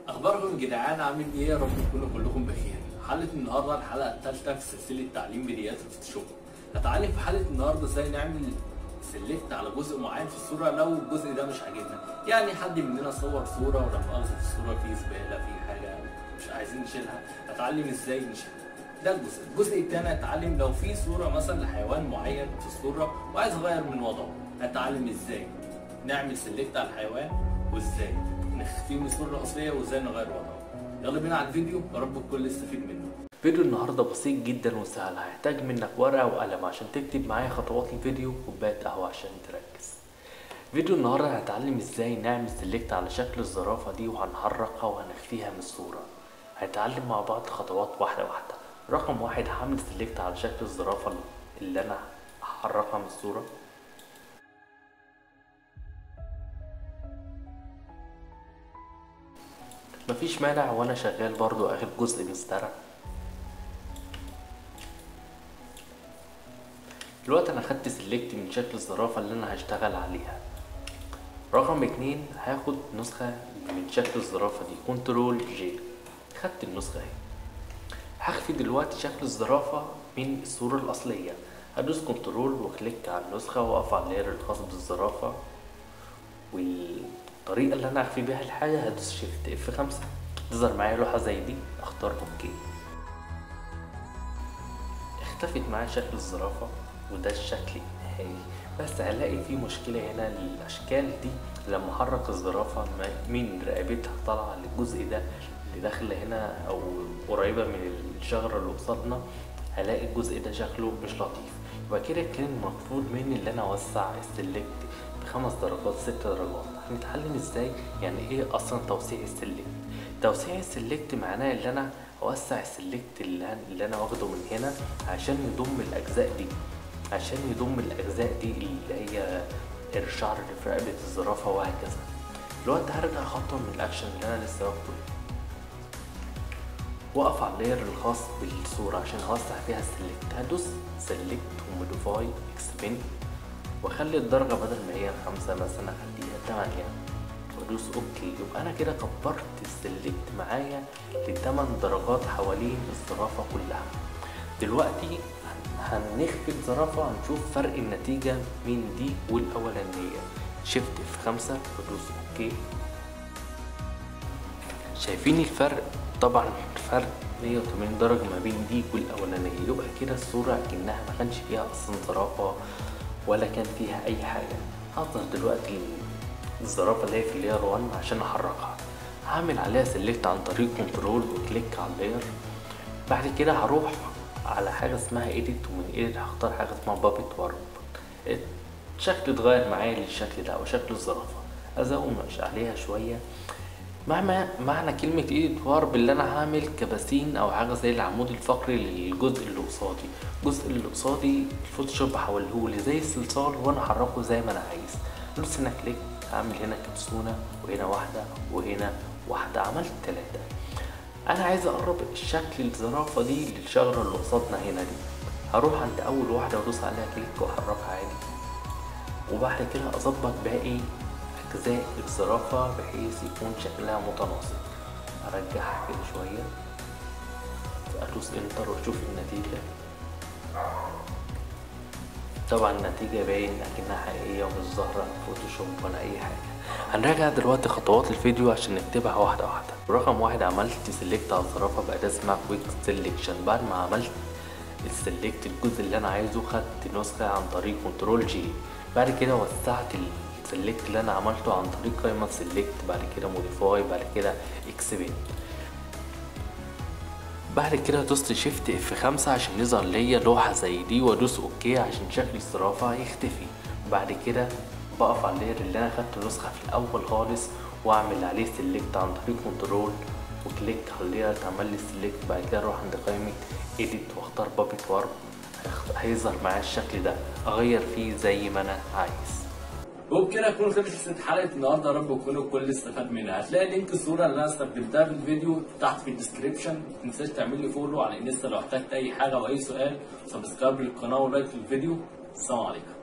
اخباركم يا جدعان عاملين ايه يا رب تكونوا كلكم بخير حلقه النهارده الحلقه الثالثه في سلسله تعليم بدايات الفوتوشوب هتعلم في حلقه النهارده ازاي نعمل سلكت على جزء معين في الصوره لو الجزء ده مش عاجبنا يعني حد مننا صور صوره ولا مؤاخذه في الصوره في زباله في حاجه مش عايزين نشيلها هتعلم ازاي نشيلها ده الجزء الجزء الثاني هتعلم لو في صوره مثلا لحيوان معين في الصوره وعايز اغير من وضعه هتعلم ازاي نعمل سلكت على الحيوان وازاي نخفيه من الصوره الاصليه وازاي نغير وضعه يلا بينا على الفيديو يا رب الكل يستفيد منه فيديو النهارده بسيط جدا وسهل هيحتاج منك ورقه وقلم عشان تكتب معايا خطوات الفيديو وكوبايه قهوه عشان تركز فيديو النهارده هتعلم ازاي نعمل سيلكت على شكل الزرافه دي وهنحركها وهنخفيها من الصوره هنتعلم مع بعض خطوات واحده واحده رقم واحد هعمل سيلكت على شكل الزرافه اللي انا هحركها من الصوره مفيش مانع وانا شغال برضو اخر جزء مزدرع دلوقتي انا خدت سلكت من شكل الزرافة اللي انا هشتغل عليها رقم اتنين هاخد نسخة من شكل الزرافة دي كنترول جي خدت النسخة اهي هخفي دلوقتي شكل الزرافة من الصورة الأصلية هدوس كنترول وكليك على النسخة وأقف على اللاير الخاص بالزرافة والطريقة اللي أنا أخفي بيها الحاجة هدوس شيفت اف خمسة تظهر معايا لوحة زي دي أختار أوكي اختفت معايا شكل الزرافة وده الشكل النهائي بس هلاقي في مشكلة هنا الأشكال دي لما أحرك الزرافة من رقبتها طالعة للجزء ده اللي داخلة هنا أو قريبة من الشجرة اللي قصادنا هلاقي الجزء ده شكله مش لطيف يبقى كده كان المفروض مني اللي أنا أوسع السلكت بخمس درجات ست درجات هنتعلم ازاي يعني ايه اصلا توسيع السلكت توسيع السلكت معناه ان انا اوسع السلكت اللي, اللي انا واخده من هنا عشان يضم الاجزاء دي عشان يضم الاجزاء دي اللي هي الشعر اللي في رقبه الزرافه وهكذا دلوقتي هرجع خطوه من الاكشن اللي انا لسه واخده واقف على اللاير الخاص بالصوره عشان اوسع فيها السلكت هدوس سلكت وموديفاي اكسبند واخلي الدرجه بدل ما هي خمسة مثلا اخليها تمانية وادوس اوكي يبقى انا كده كبرت السلكت معايا لتمن درجات حوالين الزرافه كلها دلوقتي هنخفي الزرافة هنشوف فرق النتيجة من دي والأولانية شيفت في خمسة وادوس اوكي شايفين الفرق طبعا الفرق 180 درجة ما بين دي والأولانية يبقى كده الصورة كأنها ما كانش فيها أصلا زرافة ولا كان فيها أي حاجة هظهر دلوقتي الزرافة اللي هي في لاير 1 عشان أحركها هعمل عليها سيلكت عن طريق كنترول وكليك على اللاير بعد كده هروح على حاجة اسمها ايديت ومن ايديت هختار حاجة اسمها بابت وارب الشكل اتغير معايا للشكل ده أو شكل الزرافة أزوم عليها شوية معنى معنى كلمة ايديت وارب اللي انا هعمل كباسين او حاجة زي العمود الفقري للجزء اللي قصادي الجزء اللي قصادي الفوتوشوب هحولهولي زي الصلصال وانا احركه زي ما انا عايز دوس هنا كليك هعمل هنا كبسونة وهنا واحدة وهنا واحدة عملت تلاتة انا عايز اقرب الشكل الزرافة دي للشجرة اللي قصادنا هنا دي هروح عند اول واحدة وادوس عليها كليك واحركها عادي وبعد كده اظبط باقي أجزاء الزرافة بحيث يكون شكلها متناسق أرجعها كده شوية أدوس انتر وأشوف النتيجة طبعا النتيجة باين أكنها حقيقية ومش ظاهرة فوتوشوب ولا أي حاجة هنراجع دلوقتي خطوات الفيديو عشان نكتبها واحدة واحدة رقم واحد عملت سيلكت على الزرافة بأداة اسمها كويك سيلكشن بعد ما عملت السلكت الجزء اللي أنا عايزه خدت نسخة عن طريق كنترول جي بعد كده وسعت السلكت اللي انا عملته عن طريق قائمة سلكت بعد كده موديفاي بعد كده اكسبند بعد كده دوست شيفت اف خمسة عشان يظهر ليا لوحة زي دي وادوس اوكي عشان شكل الزرافة يختفي بعد كده بقف على اللاير اللي انا خدت نسخة في الاول خالص واعمل عليه سلكت عن طريق كنترول وكليك على اللاير تعمل لي سلكت بعد كده اروح عند قائمة ايديت واختار بابت وارب هيظهر معايا الشكل ده اغير فيه زي ما انا عايز وبكده تكون خلصت حلقه النهارده يا رب تكونوا الكل استفاد منها هتلاقي لينك الصوره اللي انا استخدمتها في الفيديو تحت في الديسكربشن ما تنساش تعمل لي فولو على الانستا لو احتجت اي حاجه او اي سؤال سبسكرايب للقناه ولايك للفيديو السلام عليكم